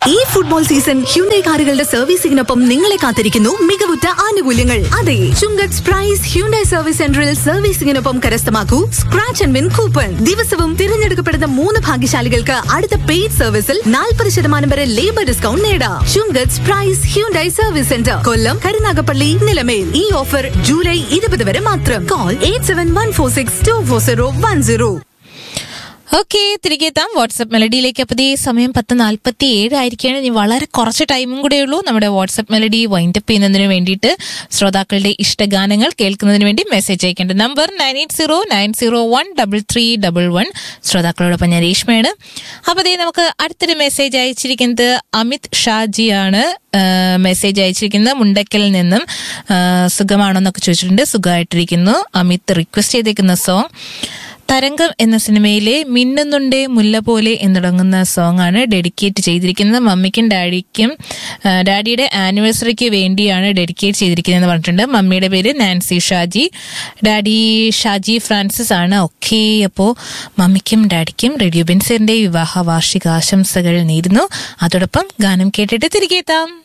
ഈ football season Hyundai കാറുകളുടെ സർവീസിംഗിനൊപ്പം നിങ്ങളെ കാത്തിരിക്കുന്നു മികവുറ്റ ആനുകൂല്യങ്ങൾ അതെ ചുങ്കത്ത് പ്രൈസ് ഹ്യുണ്ടൈ സർവീസ് സെന്ററിൽ സർവീസിംഗിനൊപ്പം കരസ്ഥമാക്കൂ സ്ക്രാച്ച് ആൻഡ് വിൻ കൂപ്പൺ ദിവസവും തിരഞ്ഞെടുക്കപ്പെടുന്ന മൂന്ന് ഭാഗ്യശാലികൾക്ക് അടുത്ത പെയ്ഡ് സർവീസിൽ നാൽപ്പത് ശതമാനം വരെ ലേബർ ഡിസ്കൗണ്ട് നേടാം Chungath prize Hyundai service centre Kollam Karunagappally Nilamel ഈ ഓഫർ ജൂലൈ ഇരുപത് വരെ മാത്രം call eight seven one four six two four zero one zero okay തിരികെ എത്താം വാട്സപ്പ് മെലഡിയിലേക്ക് അപ്പോൾ ഈ സമയം പത്ത് നാൽപ്പത്തി ഏഴ് ആയിരിക്കുകയാണ് ഇനി വളരെ കുറച്ച് ടൈമും കൂടെ ഉള്ളൂ നമ്മുടെ വാട്സപ്പ് മെലഡി വൈൻഡപ്പ് ചെയ്യുന്നതിന് വേണ്ടിയിട്ട് ശ്രോതാക്കളുടെ ഇഷ്ടഗാനങ്ങൾ കേൾക്കുന്നതിന് വേണ്ടി മെസ്സേജ് അയക്കേണ്ട number nine eight zero nine zero one double three double one ശ്രോതാക്കളോടൊപ്പം ഞാൻ രേഷ്മയാണ് അപ്പോൾ അതേ നമുക്ക് അടുത്തൊരു മെസ്സേജ് അയച്ചിരിക്കുന്നത് അമിത് ഷാജിയാണ് മെസ്സേജ് അയച്ചിരിക്കുന്നത് മുണ്ടക്കലിൽ നിന്നും ആ, സുഖമാണോ എന്നൊക്കെ ചോദിച്ചിട്ടുണ്ട് സുഖമായിട്ടിരിക്കുന്നു അമിത് റിക്വസ്റ്റ് ചെയ്തേക്കുന്ന സോങ് തരംഗം എന്ന സിനിമയിലെ മിന്നുന്നുണ്ടേ മുല്ല പോലെ എന്ന് തുടങ്ങുന്ന സോങ് ആണ് ഡെഡിക്കേറ്റ് ചെയ്തിരിക്കുന്നത് മമ്മിക്കും ഡാഡിക്കും ആ, ഡാഡിയുടെ ആനിവേഴ്സറിക്ക് വേണ്ടിയാണ് ഡെഡിക്കേറ്റ് ചെയ്തിരിക്കുന്നത് പറഞ്ഞിട്ടുണ്ട് മമ്മിയുടെ പേര് Nancy Shaji daddy Shaji Francis ആണ് ഓക്കെ അപ്പോൾ മമ്മിക്കും ഡാഡിക്കും റേഡിയോ ബെൻസറിന്റെ വിവാഹ വാർഷിക ആശംസകൾ നേരുന്നു അതോടൊപ്പം ഗാനം കേട്ടിട്ട് തിരികെ എത്താം